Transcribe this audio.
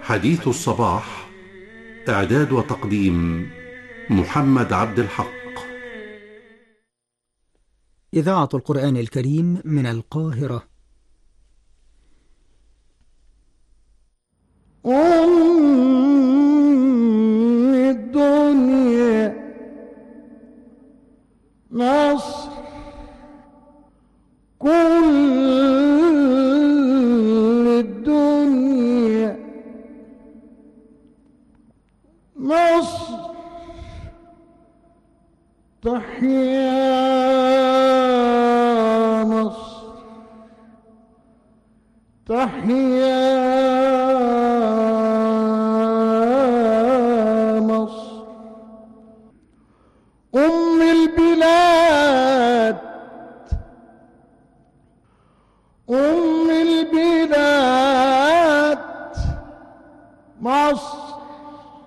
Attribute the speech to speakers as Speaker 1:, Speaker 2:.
Speaker 1: حديث الصباح إعداد وتقديم محمد عبد الحق
Speaker 2: إذاعة القرآن الكريم من القاهرة
Speaker 3: أم الدنيا مصر كل الدنيا مصر تحيا مصر تحيا مصر أم البلاد أم البلاد مصر